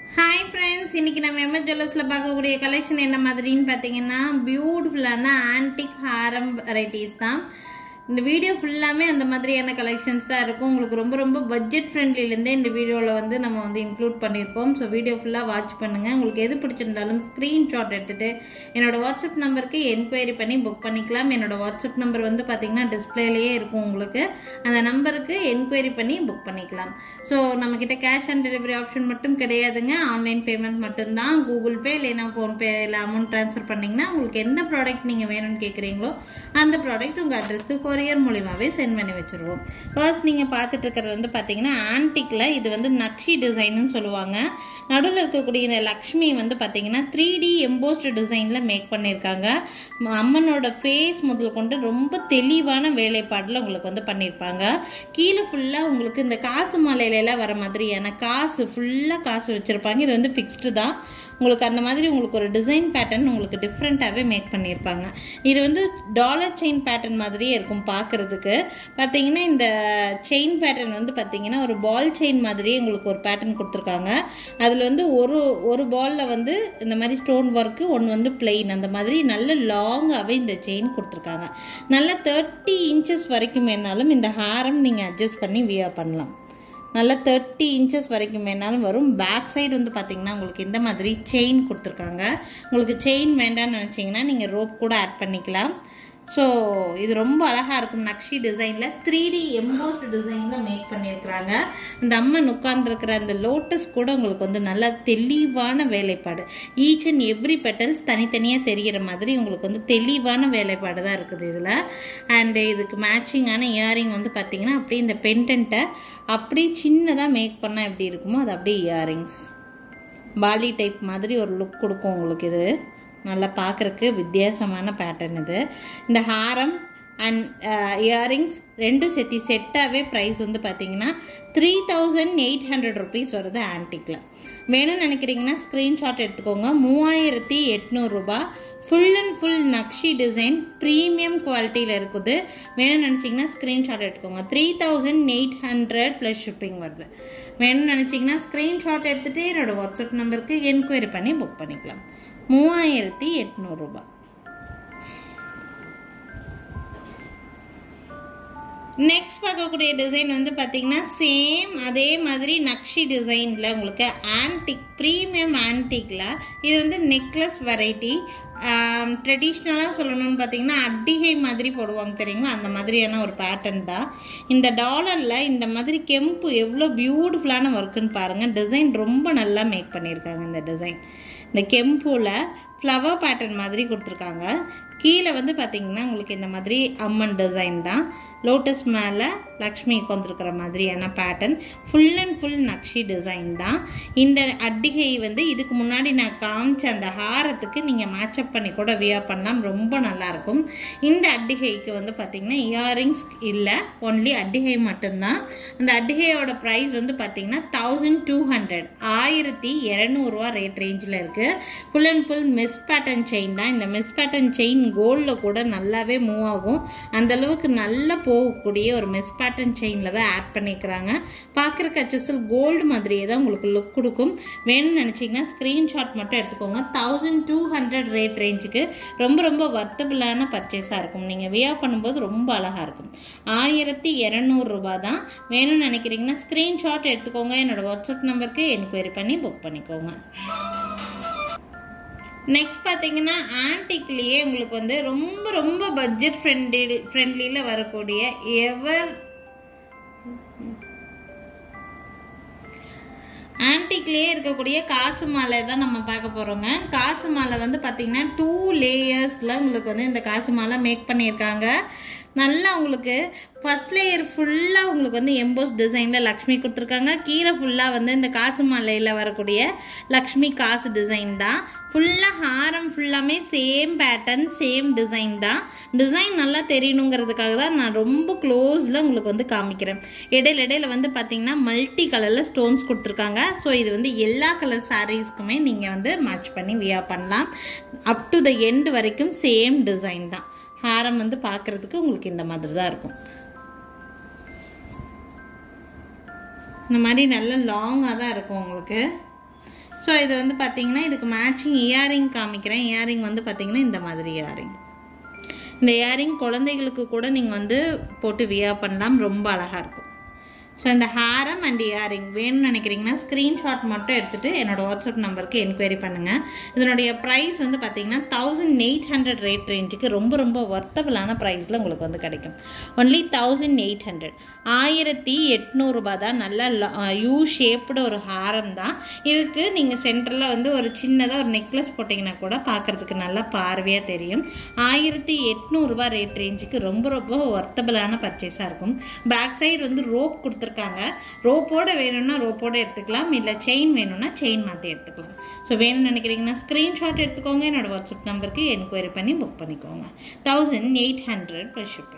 hi friends இன்னைக்கு நம்ம MS ஜுவல்லர்ஸில் பார்க்கக்கூடிய கலெக்ஷன் என்ன மாதிரின்னு பார்த்தீங்கன்னா பியூட்டிஃபுல்லான ஆன்டிக் ஹாரம் வெரைட்டிஸ் தான் இந்த வீடியோ ஃபுல்லாமே அந்த மாதிரியான கலெக்ஷன்ஸ் தான் இருக்கும் உங்களுக்கு ரொம்ப ரொம்ப பட்ஜெட் ஃப்ரெண்ட்லிலேருந்தே இந்த வீடியோவில் வந்து நம்ம வந்து இன்க்ளூட் பண்ணியிருக்கோம் ஸோ வீடியோ ஃபுல்லாக வாட்ச் பண்ணுங்கள் உங்களுக்கு எது பிடிச்சிருந்தாலும் ஸ்க்ரீன்ஷாட் எடுத்துகிட்டு என்னோட வாட்ஸ்அப் நம்பருக்கு என்கொயரி பண்ணி புக் பண்ணிக்கலாம் என்னோட வாட்ஸ்அப் நம்பர் வந்து பார்த்தீங்கன்னா டிஸ்பிளேலேயே இருக்கும் உங்களுக்கு அந்த நம்பருக்கு என்கொயரி பண்ணி புக் பண்ணிக்கலாம் ஸோ நம்மக்கிட்ட கேஷ் ஆன் டெலிவரி ஆப்ஷன் மட்டும் கிடையாதுங்க ஆன்லைன் பேமெண்ட் மட்டும்தான் கூகுள் பே இல்லைனா ஃபோன்பே இல்லை அமௌண்ட் ட்ரான்ஸ்ஃபர் பண்ணிங்கன்னா உங்களுக்கு எந்த ப்ராடக்ட் நீங்கள் வேணும்னு கேட்குறீங்களோ அந்த ப்ராடக்ட் உங்கள் அட்ரஸ்க்கு கொரியர் மூலியமாகவே சென்ட் பண்ணி வச்சுருவோம் ஃபர்ஸ்ட் நீங்கள் பார்த்துட்டு இருக்கிறது வந்து பார்த்தீங்கன்னா ஆன்டிக்கில் இது வந்து நக்ஷி டிசைன்னு சொல்லுவாங்க நடுவில் இருக்கக்கூடிய இந்த லக்ஷ்மி வந்து பார்த்தீங்கன்னா த்ரீ டி எம்போஸ்டு டிசைனில் மேக் பண்ணியிருக்காங்க ம- அம்மனோட ஃபேஸ் முதல் கொண்டு ரொம்ப தெளிவான வேலைப்பாடில் உங்களுக்கு வந்து பண்ணியிருப்பாங்க கீழே ஃபுல்லாக உங்களுக்கு இந்த காசு மாலையிலலாம் வர மாதிரியான காசு ஃபுல்லாக காசு வச்சுருப்பாங்க இது வந்து ஃபிக்ஸ்டு தான் உங்களுக்கு அந்த மாதிரி உங்களுக்கு ஒரு டிசைன் பேட்டர்ன் உங்களுக்கு டிஃப்ரெண்ட்டாகவே மேக் பண்ணியிருப்பாங்க இது வந்து டாலர் செயின் பேட்டர்ன் மாதிரியே இருக்கும் பார்க்குறதுக்கு பார்த்தீங்கன்னா இந்த செயின் பேட்டர்ன் வந்து பார்த்தீங்கன்னா ஒரு பால் செயின் மாதிரியே உங்களுக்கு ஒரு பேட்டர்ன் கொடுத்துருக்காங்க அதில் வந்து ஒரு ஒரு பாலில் வந்து இந்த மாதிரி ஸ்டோன் ஒர்க்கு ஒன்று வந்து பிளெயின் அந்த மாதிரி நல்ல லாங்காகவே இந்த செயின் கொடுத்துருக்காங்க நல்ல தேர்ட்டி இன்ச்சஸ் வரைக்கும் வேணாலும் இந்த ஹாரம் நீங்கள் அட்ஜஸ்ட் பண்ணி வியா பண்ணலாம் நல்ல தேர்ட்டி இன்ச்சஸ் வரைக்கும் வேணாலும் வரும் பேக் சைடு வந்து பார்த்தீங்கன்னா உங்களுக்கு இந்த மாதிரி செயின் கொடுத்துருக்காங்க உங்களுக்கு செயின் வேண்டாம்னு நினச்சிங்கன்னா நீங்கள் ரோப் கூட ஆட் பண்ணிக்கலாம் ஸோ இது ரொம்ப அழகாக இருக்கும் நக்ஷி டிசைனில் த்ரீ டி எம்போஸ்டு டிசைனில் மேக் பண்ணியிருக்கிறாங்க இந்த அம்மன் உட்கார்ந்துருக்கிற அந்த லோட்டஸ் கூட உங்களுக்கு வந்து நல்ல தெளிவான வேலைப்பாடு ஈச் அண்ட் எவ்ரி பெட்டல்ஸ் தனித்தனியாக தெரிகிற மாதிரி உங்களுக்கு வந்து தெளிவான வேலைப்பாடு தான் இருக்குது இதில் அண்டு இதுக்கு மேட்சிங்கான இயரிங் வந்து பார்த்தீங்கன்னா அப்படியே இந்த பென்டென்ட்டை அப்படியே சின்னதாக மேக் பண்ணால் எப்படி இருக்குமோ அது அப்படியே இயரிங்ஸ் பாலி டைப் மாதிரி ஒரு லுக் கொடுக்கும் உங்களுக்கு இது நல்லா பார்க்குறக்கு வித்தியாசமான பேட்டர்ன் இது இந்த ஹாரம் அண்ட் இயரிங்ஸ் ரெண்டும் சேர்த்தி செட்டாகவே ப்ரைஸ் வந்து பார்த்தீங்கன்னா three thousand eight hundred rupees வருது ஆன்டிக்கில் வேணும்னு நினைக்கிறீங்கன்னா ஸ்க்ரீன்ஷாட் எடுத்துக்கோங்க மூவாயிரத்தி எட்நூறுரூபா full and full nakshi design premium குவாலிட்டியில் இருக்குது வேணும்னு நினச்சிங்கன்னா ஸ்க்ரீன்ஷாட் எடுத்துக்கோங்க three thousand eight hundred plus shipping வருது வேணும்னு நினச்சிங்கன்னா ஸ்க்ரீன்ஷாட் எடுத்துகிட்டு என்னோட வாட்ஸ்அப் நம்பருக்கு என்கொயரி பண்ணி புக் பண்ணிக்கலாம் மூவாயிரத்தி எட்நூறுரூபா நெக்ஸ்ட் பார்க்கக்கூடிய டிசைன் வந்து பார்த்தீங்கன்னா சேம் அதே மாதிரி நக்ஷி டிசைனில் உங்களுக்கு ஆன்டிக் ப்ரீமியம் ஆன்டிக்கில் இது வந்து நெக்லஸ் வெரைட்டி ட்ரெடிஷ்னலாக சொல்லணும்னு பார்த்தீங்கன்னா அட்டிகை மாதிரி போடுவாங்க தெரியுங்களா அந்த மாதிரியான ஒரு பேட்டர்ன் தான் இந்த டாலரில் இந்த மாதிரி கெம்பு எவ்வளோ பியூட்டிஃபுல்லான ஒர்க்குன்னு பாருங்கள் டிசைன் ரொம்ப நல்லா மேக் பண்ணியிருக்காங்க இந்த டிசைன் இந்த கெம்புல ஃப்ளவர் பேட்டர்ன் மாதிரி கொடுத்துருக்காங்க கீழே வந்து பார்த்தீங்கன்னா உங்களுக்கு இந்த மாதிரி அம்மன் டிசைன் தான் லோட்டஸ் மேலே லக்ஷ்மி உட்காந்துருக்கிற மாதிரியான pattern full and full nakshi design தான் இந்த அட்டிகை வந்து இதுக்கு முன்னாடி நான் காமிச்ச அந்த ஹாரத்துக்கு நீங்கள் மேட்சப் பண்ணி கூட வியா பண்ணலாம் ரொம்ப நல்லாயிருக்கும் இந்த அட்டிகைக்கு வந்து பார்த்தீங்கன்னா இயரிங்ஸ் இல்லை ஒன்லி அட்டிகை மட்டும்தான் அந்த அட்டிகையோட ப்ரைஸ் வந்து பார்த்தீங்கன்னா தௌசண்ட் டூ ஹண்ட்ரட் ஆயிரத்தி இரநூறுவா ரேட் ரேஞ்சில் இருக்குது ஃபுல் அண்ட் ஃபுல் மிஸ் பேட்டர்ன் செயின் தான் இந்த மிஸ் பேட்டர்ன் செயின் கோல்டில் கூட நல்லாவே மூவ் ஆகும் அந்த அளவுக்கு நல்ல போகக்கூடிய ஒரு மிஸ் பேட்டர்ன் செயினில் தான் ஆட் பண்ணிக்கிறாங்க பார்க்குறக்கு அச்சசல் கோல்டு மாதிரியே தான் உங்களுக்கு லுக் கொடுக்கும் வேணும்னு நினச்சிங்கன்னா ஸ்க்ரீன்ஷாட் மட்டும் எடுத்துக்கோங்க தௌசண்ட் டூ ஹண்ட்ரட் ரேட் ரேஞ்சுக்கு ரொம்ப ரொம்ப வர்த்தபிளான பர்ச்சேஸாக இருக்கும் நீங்கள் வியா பண்ணும்போது ரொம்ப அழகாக இருக்கும் ஆயிரத்தி இரநூறுபா தான் வேணும்னு நினைக்கிறீங்கன்னா ஸ்க்ரீன்ஷாட் எடுத்துக்கோங்க என்னோட வாட்ஸ்அப் நம்பருக்கு என்கொயரி பண்ணி புக் பண்ணிக்கோங்க நெக்ஸ்ட் பார்த்தீங்கன்னா ஆன்டிக்லேயே உங்களுக்கு வந்து ரொம்ப ரொம்ப பட்ஜெட் ஃப்ரெண்ட்லி ஃப்ரெண்ட்லியில் வரக்கூடிய எவர் ஆன்டிக்லேயே இருக்கக்கூடிய காசு மாலை தான் நம்ம பார்க்க போகிறோங்க காசு மாலை வந்து பார்த்தீங்கன்னா டூ லேயர்ஸில் உங்களுக்கு வந்து இந்த காசு மாலை மேக் பண்ணியிருக்காங்க நல்லா உங்களுக்கு ஃபர்ஸ்ட் லேயர் ஃபுல்லாக உங்களுக்கு வந்து எம்போஸ் டிசைனில் லக்ஷ்மி கொடுத்துருக்காங்க கீழே ஃபுல்லாக வந்து இந்த காசு மாலையில் வரக்கூடிய லக்ஷ்மி காசு டிசைன் தான் ஃபுல்லாக ஹாரம் ஃபுல்லாமே சேம் பேட்டர்ன் சேம் டிசைன் தான் டிசைன் நல்லா தெரியணுங்கிறதுக்காக தான் நான் ரொம்ப க்ளோஸில் உங்களுக்கு வந்து காமிக்கிறேன் இடையில இடையில வந்து பார்த்தீங்கன்னா மல்டி கலரில் ஸ்டோன்ஸ் கொடுத்துருக்காங்க ஸோ இது வந்து எல்லா கலர் சாரீஸ்க்குமே நீங்கள் வந்து மேட்ச் பண்ணி வியா பண்ணலாம் அப் டு த எண்ட் வரைக்கும் சேம் டிசைன் தான் ஹாரம் வந்து பார்க்குறதுக்கு உங்களுக்கு இந்த மாதிரி தான் இருக்கும் இந்த மாதிரி நல்ல லாங்காக தான் இருக்கும் உங்களுக்கு ஸோ இது வந்து பார்த்தீங்கன்னா இதுக்கு மேட்சிங் இயரிங் காமிக்கிறேன் இயரிங் வந்து பார்த்தீங்கன்னா இந்த மாதிரி இயரிங் இந்த இயரிங் குழந்தைகளுக்கு கூட நீங்கள் வந்து போட்டு வியா பண்ணலாம் ரொம்ப அழகாக இருக்கும் ஸோ இந்த ஹாரம் அண்ட் இயரிங் வேணும்னு நினைக்கிறீங்கன்னா ஸ்க்ரீன்ஷாட் மட்டும் எடுத்துகிட்டு என்னோட வாட்ஸ்அப் நம்பருக்கு என்கொயரி பண்ணுங்கள் இதனுடைய ப்ரைஸ் வந்து பார்த்தீங்கன்னா தௌசண்ட் எயிட் ஹண்ட்ரட் ரேட் ரேஞ்சுக்கு ரொம்ப ரொம்ப ஒர்த்தபிளான ப்ரைஸில் உங்களுக்கு வந்து கிடைக்கும் ஒன்லி தௌசண்ட் எயிட் ஹண்ட்ரட் ஆயிரத்தி எட்நூறுபா தான் நல்ல யூ ஷேப்டு ஒரு ஹாரம் தான் இதுக்கு நீங்கள் சென்டரில் வந்து ஒரு சின்னதாக ஒரு நெக்லஸ் போட்டிங்கன்னா கூட பார்க்குறதுக்கு நல்லா பார்வையாக தெரியும் ஆயிரத்தி எட்நூறுபா ரேட் ரேஞ்சுக்கு ரொம்ப ரொம்ப ஒர்த்தபிளான பர்ச்சேஸாக இருக்கும் பேக் சைடு வந்து ரோப் கொடுத்துருக்காங்க ரோப்போட வேணும்னா ரோப்போட எடுத்துக்கலாம் இல்லை செயின் வேணும்னா செயின் மாற்றி எடுத்துக்கலாம் ஸோ வேணும்னு நினைக்கிறீங்கன்னா ஸ்க்ரீன்ஷாட் எடுத்துக்கோங்க என்னோட வாட்ஸ்அப் நம்பருக்கு என்கொயரி பண்ணி புக் பண்ணிக்கோங்க thousand eight hundred plus shipping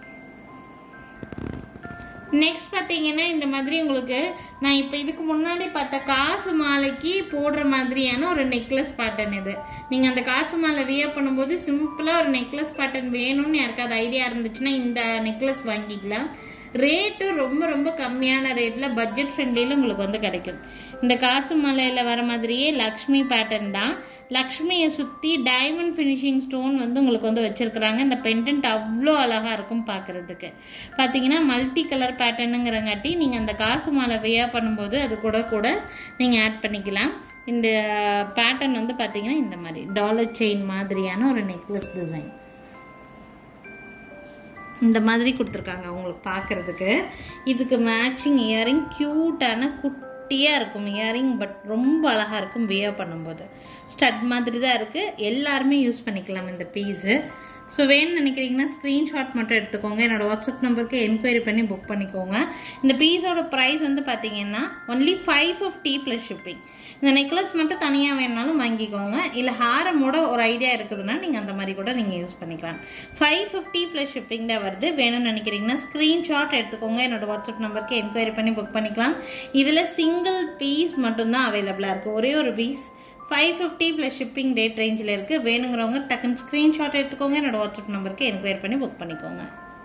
next பார்த்தீங்கன்னா இந்த மாதிரி உங்களுக்கு நான் இப்போ இதுக்கு முன்னாடி பார்த்த காசு மாலைக்கு போடுற மாதிரியான ஒரு நெக்லஸ் பேட்டர்ன் இது நீங்கள் அந்த காசு மாலை வியர் பண்ணும்போது சிம்பிளாக ஒரு நெக்லஸ் பேட்டர்ன் வேணும்னு யாருக்காவது ஐடியா இருந்துச்சுன்னா இந்த நெக்லஸ் வாங்கிக்கலாம் ரேட்டு ரொம்ப ரொம்ப கம்மியான ரேட்டில் பட்ஜெட் ஃப்ரெண்ட்லியில் உங்களுக்கு வந்து கிடைக்கும் இந்த காசு மலையில் வர மாதிரியே லக்ஷ்மி பேட்டர்ன் தான் லக்ஷ்மியை சுற்றி டைமண்ட் ஃபினிஷிங் ஸ்டோன் வந்து உங்களுக்கு வந்து வச்சுருக்குறாங்க இந்த பெண்டன்ட் அவ்வளோ அழகாக இருக்கும் பார்க்குறதுக்கு பார்த்தீங்கன்னா மல்டி கலர் பேட்டர்னுங்கிறங்காட்டி நீங்கள் அந்த காசு மாலை வியர் பண்ணும்போது அது கூட கூட நீங்கள் ஆட் பண்ணிக்கலாம் இந்த பேட்டர்ன் வந்து பார்த்தீங்கன்னா இந்த மாதிரி டாலர் செயின் மாதிரியான ஒரு நெக்லஸ் டிசைன் இந்த மாதிரி கொடுத்துருக்காங்க உங்களுக்கு பார்க்குறதுக்கு இதுக்கு மேட்சிங் இயரிங் க்யூட்டான குட்டியாக இருக்கும் இயரிங் பட் ரொம்ப அழகாக இருக்கும் வியர் பண்ணும்போது ஸ்டட் மாதிரி தான் இருக்குது எல்லாருமே யூஸ் பண்ணிக்கலாம் இந்த பீஸு ஸோ வேணும்னு நினைக்கிறீங்கன்னா ஸ்க்ரீன்ஷாட் மட்டும் எடுத்துக்கோங்க என்னோட வாட்ஸ்அப் நம்பருக்கு என்கொயரி பண்ணி புக் பண்ணிக்கோங்க இந்த பீஸோட ப்ரைஸ் வந்து பார்த்தீங்கன்னா only five fifty plus shipping இந்த நெக்லஸ் மட்டும் தனியாக வேணுனாலும் வாங்கிக்கோங்க இல்லை ஹாரமோட ஒரு ஐடியா இருக்குதுன்னா நீங்கள் அந்த மாதிரி கூட நீங்கள் யூஸ் பண்ணிக்கலாம் ஃபைவ் ஃபிஃப்டி ப்ளஸ் ஷிப்பிங் தான் வருது வேணும்னு நினைக்கிறீங்கன்னா ஸ்க்ரீன்ஷாட் எடுத்துக்கோங்க என்னோட வாட்ஸ்அப் நம்பருக்கு என்கொயரி பண்ணி புக் பண்ணிக்கலாம் இதில் சிங்கிள் பீஸ் மட்டும்தான் அவைலபிளாக இருக்குது ஒரே ஒரு piece five fifty plus shipping that ரேஞ்சில் இருக்குது வேணுங்கிறவங்க டக்குன்னு ஸ்க்ரீன்ஷாட் எடுத்துக்கோங்க என்னோட வாட்ஸ்அப் நம்பருக்கு என்கொயரி பண்ணி புக் பண்ணிக்கோங்க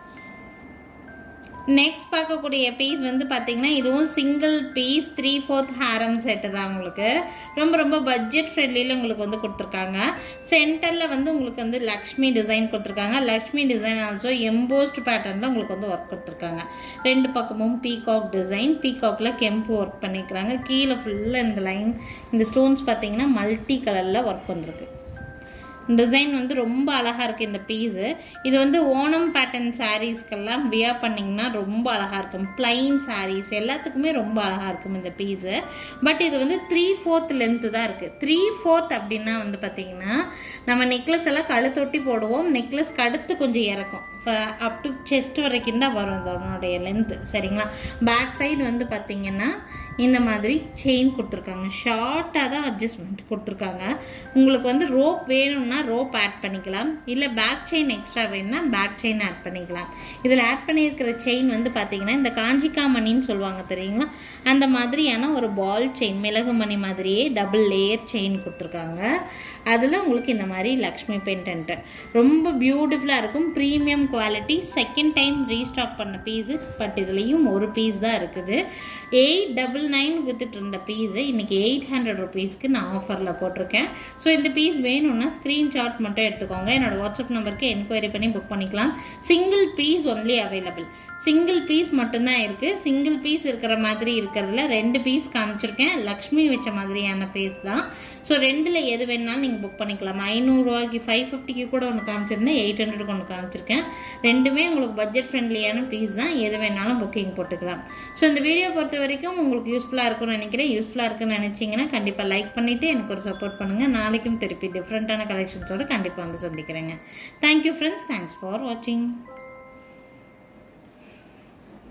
நெக்ஸ்ட் பார்க்கக்கூடிய பீஸ் வந்து பார்த்தீங்கன்னா இதுவும் சிங்கிள் பீஸ் த்ரீ ஃபோர்த் ஹேரம் செட்டு தான் உங்களுக்கு ரொம்ப ரொம்ப பட்ஜெட் ஃப்ரெண்ட்லியில் உங்களுக்கு வந்து கொடுத்துருக்காங்க சென்டரில் வந்து உங்களுக்கு வந்து லக்ஷ்மி டிசைன் கொடுத்துருக்காங்க லக்ஷ்மி டிசைன் ஆல்சோ எம்போஸ்ட் பேட்டர்னில் உங்களுக்கு வந்து ஒர்க் கொடுத்துருக்காங்க ரெண்டு பக்கமும் பீகாக் டிசைன் பீகாக்கில் கெம்பு ஒர்க் பண்ணிக்கிறாங்க கீழே ஃபுல்லாக இந்த லைன் இந்த ஸ்டோன்ஸ் பார்த்தீங்கன்னா மல்டி கலரில் ஒர்க் வந்திருக்கு டிசைன் வந்து ரொம்ப அழகாக இருக்குது இந்த பீஸு இது வந்து ஓணம் பேட்டர்ன் சாரீஸ்க்கெல்லாம் வியர் பண்ணிங்கன்னா ரொம்ப அழகாக இருக்கும் பிளைன் சாரீஸ் எல்லாத்துக்குமே ரொம்ப அழகாக இருக்கும் இந்த பீஸு பட் இது வந்து த்ரீ ஃபோர்த் லென்த்து தான் இருக்குது த்ரீ ஃபோர்த் அப்படின்னா வந்து பார்த்திங்கன்னா நம்ம நெக்லஸ் எல்லாம் கழுத்தொட்டி போடுவோம் நெக்லஸ் கடுத்து கொஞ்சம் இறக்கும் இப்போ அப் டு செஸ்ட் வரைக்கும் தான் வரும் இதனுடைய லென்த்து சரிங்களா பேக் சைடு வந்து பார்த்திங்கன்னா இந்த மாதிரி செயின் கொடுத்துருக்காங்க ஷார்ட்டாக தான் அட்ஜஸ்ட்மெண்ட் கொடுத்துருக்காங்க உங்களுக்கு வந்து ரோப் வேணும்னா ரோப் ஆட் பண்ணிக்கலாம் இல்லை பேக் செயின் எக்ஸ்ட்ரா வேணும்னா பேக் செயின் ஆட் பண்ணிக்கலாம் இதில் ஆட் பண்ணியிருக்கிற செயின் வந்து பார்த்தீங்கன்னா இந்த காஞ்சிக்கா மணின்னு சொல்லுவாங்க தெரியுங்களா அந்த மாதிரியான ஒரு பால் செயின் மிளகு மணி மாதிரியே டபுள் லேயர் செயின் கொடுத்துருக்காங்க அதில் உங்களுக்கு இந்த மாதிரி லக்ஷ்மி பென்டன்ட்டு ரொம்ப பியூட்டிஃபுல்லாக இருக்கும் premium quality second time restock பண்ண பீஸு பட் இதுலேயும் ஒரு பீஸ் தான் இருக்குது எயிட் டபுள் நைன் வித்துட்டு இருந்த பீஸு இன்னைக்கு எயிட் ஹண்ட்ரட் ருபீஸ்க்கு நான் ஆஃபரில் போட்டிருக்கேன் ஸோ இந்த பீஸ் வேணும்னா ஸ்க்ரீன்ஷாட் மட்டும் எடுத்துக்கோங்க என்னோட வாட்ஸ்அப் நம்பருக்கு என்கொயரி பண்ணி புக் பண்ணிக்கலாம் single piece only available single piece மட்டும்தான் இருக்குது சிங்கிள் பீஸ் இருக்கிற மாதிரி இருக்கிறதுல ரெண்டு பீஸ் காமிச்சிருக்கேன் லக்ஷ்மி வச்ச மாதிரியான பீஸ் தான் ஸோ ரெண்டில் எது வேணாலும் நீங்கள் புக் பண்ணிக்கலாம் ஐநூறுரூவாய்க்கு ஃபைவ் ஃபிஃப்டிக்கு கூட ஒன்று காமிச்சிருந்தேன் எயிட் ஹண்ட்ரடுக்கு ஒன்று காமிச்சிருக்கேன் ரெண்டுமே உங்களுக்கு பட்ஜெட் ஃப்ரெண்ட்லியான பீஸ் தான் எது வேணாலும் புக்கிங் போட்டுக்கலாம் ஸோ இந்த வீடியோ பொறுத்த வரைக்கும் உங்களுக்கு யூஸ்ஃபுல்லாக இருக்கும்னு நினைக்கிறேன் யூஸ்ஃபுல்லாக இருக்குன்னு நினச்சிங்கன்னா கண்டிப்பாக லைக் பண்ணிவிட்டு எனக்கு ஒரு சப்போர்ட் பண்ணுங்கள் நாளைக்கும் திருப்பி டிஃப்ரெண்ட்டான கலெக்ஷன்ஸோடு கண்டிப்பாக வந்து சந்திக்கிறேங்க தேங்க்யூ ஃப்ரெண்ட்ஸ் தேங்க்ஸ் ஃபார் வாட்சிங்